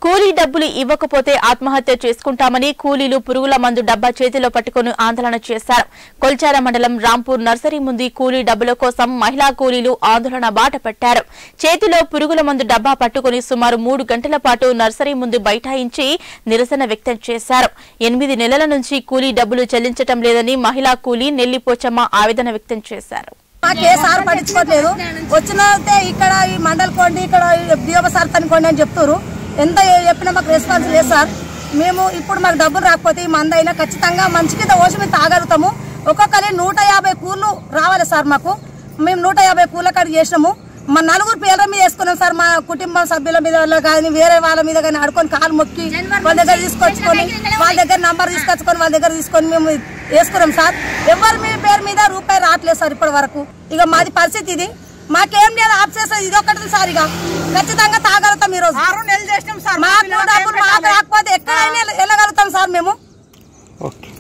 కూలీ డబ్బులు ఇవ్వకపోతే ఆత్మహత్య చేసుకుంటామని కూలీలు పురుగుల మందు డబ్బా చేతిలో పట్టుకుని ఆందోళన చేశారు కొల్చార మండలం రాంపూర్ నర్సరీ ముందు కూలీ డబ్బుల కోసం మహిళా కూలీలు ఆందోళన బాట పట్టారు చేతిలో పురుగుల మందు డబ్బా పట్టుకుని సుమారు మూడు గంటల పాటు నర్సరీ ముందు బైఠాయించి నిరసన వ్యక్తం చేశారు ఎనిమిది నెలల నుంచి కూలీ డబ్బులు చెల్లించటం లేదని మహిళా కూలీ నెల్లిపోచమ్మ ఆవేదన వ్యక్తం చేశారు మాకే సార్ పట్టించుకోవట్లేదు వచ్చిన ఇక్కడ ఈ మండల్ కొండి ఇక్కడ డిఓ సార్ కనుకోండి అని చెప్తారు ఎంత చెప్పినా మాకు రెస్పాన్స్ లేదు సార్ మేము ఇప్పుడు మాకు డబ్బులు రాకపోతే ఈ మంద అయినా ఖచ్చితంగా మంచి కింద ఓసి మేము తాగలుగుతాము ఒక్కొక్కరి నూట యాభై కూర్లు రావాలి సార్ మాకు మేము నూట యాభై కూర్ల కాడికి చేసినాము మా నలుగురు పేర్ల మీద వేసుకున్నాం సార్ మా కుటుంబ సభ్యుల మీద కానీ వేరే వాళ్ళ మీద కానీ ఆడుకొని కాలు మొక్కి వాళ్ళ దగ్గర తీసుకొచ్చుకొని వాళ్ళ దగ్గర నంబర్ తీసుకొచ్చుకొని వాళ్ళ దగ్గర తీసుకొని మేము వేసుకున్నాం సార్ ఎవరి మీ పేరు మీద రూపాయి రావట్లేదు సార్ ఇప్పటి వరకు ఇక మాది పరిస్థితి ఇది మాకేం లేదు ఆప్షన్ ఇది ఒకటి సార్ ఇక ఖచ్చితంగా తాగలుగుతాం ఈ రోజు ఆరు నెలలు చేసినాం సార్ మాకు డబ్బులు మాకు రాకపోతే ఎక్కడైనా వెళ్ళగలుగుతాం సార్ మేము ఓకే